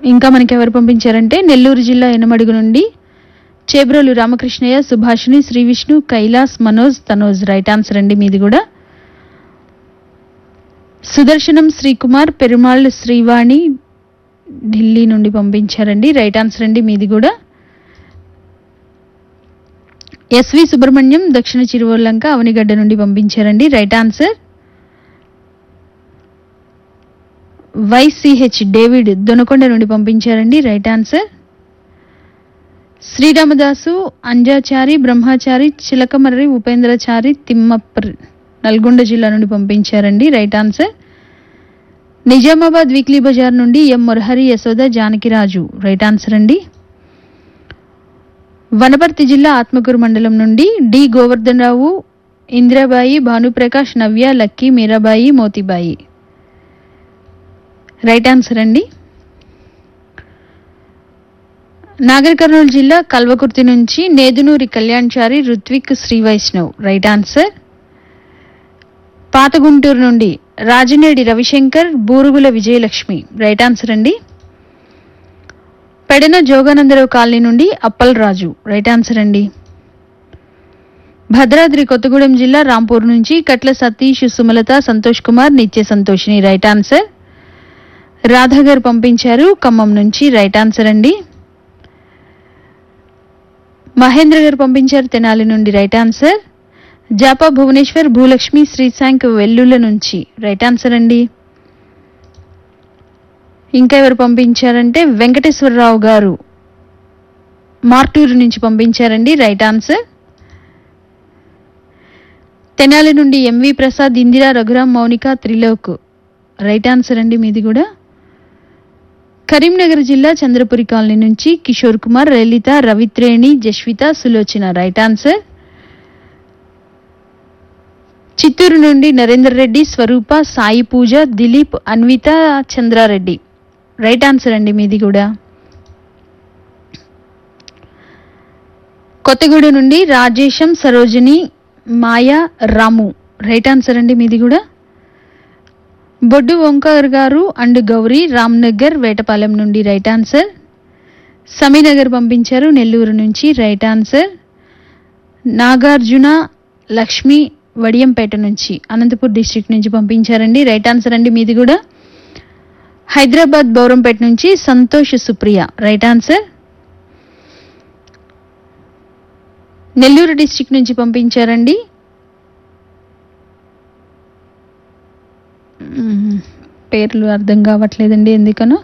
ఇంకా మనకి ఎవరు పంపించారంటే నెల్లూరు జిల్లా ఎనమడుగు నుండి చేబ్రోలు రామకృష్ణయ్య సుభాషిణి శ్రీ విష్ణు కైలాస్ మనోజ్ తనోజ్ రైట్ ఆన్సర్ అండి మీది కూడా సుదర్శనం శ్రీకుమార్ పెరుమాళ్ శ్రీవాణి ఢిల్లీ నుండి పంపించారండి రైట్ ఆన్సర్ అండి మీది కూడా ఎస్వి సుబ్రహ్మణ్యం దక్షిణ చిరువల్లంక అవనిగడ్డ నుండి పంపించారండి right answer YCH David Donakonda నుండి పంపించారండి రైట్ ఆన్సర్ శ్రీరామదాసు అంజాచారి బ్రహ్మచారి చిలకమర్రి ఉపేంద్రచారి తిమ్మప్పర్ నల్గొండ జిల్లా నుండి పంపించారండి రైట్ ఆన్సర్ నిజామాబాద్ వీక్లీ బజార్ నుండి M Murahari Yashoda Janakiraju right answer అండి వనపర్తి జిల్లా ఆత్మకూరు మండలం నుండి D Govardhan Rao Indirabai Bhanuprakash Navya Lucky Mirabai Motibai right answer అండి నాగర్ కర్నూలు జిల్లా కల్వకుర్తి నుంచి నేదునూరి కళ్యాణ్చారి రుత్విక్ శ్రీ వైష్ణవ్ రైట్ ఆన్సర్ పాత గుంటూరు నుండి రాజనేడి రవిశంకర్ బూరుగుల విజయలక్ష్మి రైట్ ఆన్సర్ అండి పెడన జోగానందరావు కాలనీ నుండి అప్పల్ రాజు రైట్ ఆన్సర్ అండి భద్రాద్రి కొత్తగూడెం జిల్లా రాంపూర్ నుంచి కట్ల సతీష్ సుమలత సంతోష్ కుమార్ నిత్య సంతోషిని రైట్ ఆన్సర్ రాధా గారు పంపించారు ఖమ్మం నుంచి రైట్ ఆన్సర్ అండి మహేంద్ర గారు పంపించారు తెనాలి నుండి రైట్ ఆన్సర్ జాపా భువనేశ్వర్ భూలక్ష్మి శ్రీశాంక్ వెల్లుల నుంచి రైట్ ఆన్సర్ అండి ఇంకా ఎవరు పంపించారంటే వెంకటేశ్వరరావు గారు మార్టూరు నుంచి పంపించారండి రైట్ ఆన్సర్ తెనాలి నుండి MV Prasad Indira Raghuram Mounika Trilok right answer అండి మీది కూడా కరీంనగర్ జిల్లా చంద్రపురి కాలనీ నుంచి కిషోర్ కుమార్ లలిత రవిత్రేణి జస్విత సులోచన రైట్ ఆన్సర్ చిత్తూరు నుండి నరేందర్ రెడ్డి స్వరూప సాయి పూజ దిలీప్ అన్విత చంద్రారెడ్డి రైట్ ఆన్సర్ అండి మీది కూడా కొత్తగూడ నుండి రాజేశం సరోజిని మాయా రాము రైట్ ఆన్సర్ అండి మీది కూడా బొడ్డు ఓంకార్ గారు అండ్ గౌరీ రామ్నగర్ వేటపాలెం నుండి రైట్ ఆన్సర్ సమీనగర్ పంపించారు నెల్లూరు నుంచి రైట్ ఆన్సర్ నాగార్జున లక్ష్మి వడియంపేట నుంచి అనంతపూర్ డిస్ట్రిక్ట్ నుంచి పంపించారండి రైట్ ఆన్సర్ అండి మీది కూడా హైదరాబాద్ బౌరంపేట నుంచి Santosh Supriya right answer Nellore district నుంచి పంపించారండి మ్మ్. పేర్లు అర్థం కావట్లేదండి ఎందుకనో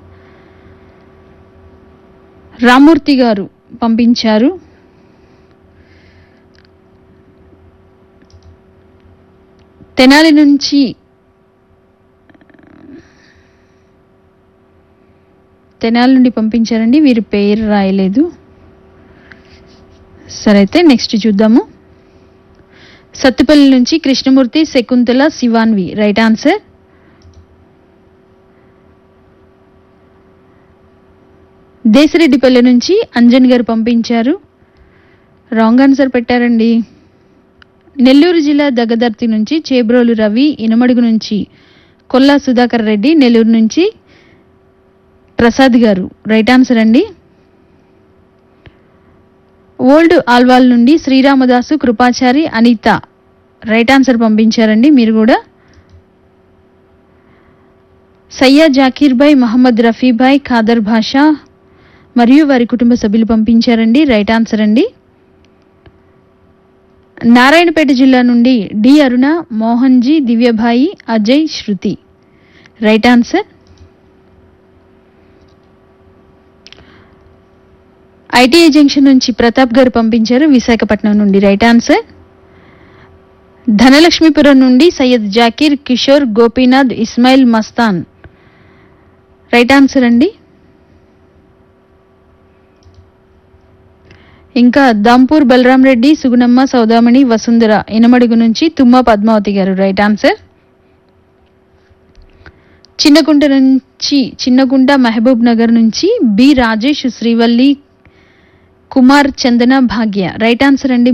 రామూర్తి గారు పంపించారు తెనాలి నుంచి తెనాలి నుండి పంపించారండి వీరి పేరు రాయలేదు సరే అయితే నెక్స్ట్ చూద్దాము సత్తుపల్లి నుంచి కృష్ణమూర్తి శకుంతల శివాన్వి రైట్ ఆన్సర్ దేశరెడ్డిపల్లి నుంచి అంజన్ గారు పంపించారు రాంగ్ ఆన్సర్ పెట్టారండి నెల్లూరు జిల్లా దగదర్తి నుంచి చేబ్రోలు రవి ఇనమడుగు నుంచి కొల్లా సుధాకర్ రెడ్డి నెల్లూరు నుంచి ప్రసాద్ గారు రైట్ ఆన్సర్ అండి ఓల్డ్ ఆల్వాల్ నుండి శ్రీరామదాసు కృపాచారి అనిత రైట్ ఆన్సర్ పంపించారండి మీరు కూడా సయ్యా జాకీర్ భాయ్ మహమ్మద్ రఫీ భాయ్ ఖాదర్ భాషా మరియు వారి కుటుంబ సభ్యులు పంపించారండి రైట్ ఆన్సర్ అండి నారాయణపేట జిల్లా నుండి D Aruna Mohan G Divyabai Ajay Shruti right answer ITI junction నుంచి ప్రతాప్ గారు పంపించారు విశాఖపట్నం నుండి రైట్ ఆన్సర్ ధనలక్ష్మీపురం నుండి సయ్యద్ జాకీర్ కిషోర్ గోపీనాథ్ ఇస్మాయిల్ మస్తాన్ రైట్ ఆన్సర్ అండి ఇంకా దాంపూర్ బలరాం రెడ్డి సుగుణమ్మ సౌదామణి వసుంధర ఇనమడుగు నుంచి తుమ్మ పద్మావతి గారు రైట్ ఆన్సర్ చిన్నకుంట నుంచి చిన్నకుంట మహబూబ్ నగర్ నుంచి B Rajesh Srivalli Kumar Chandana Bhagya right answer అండి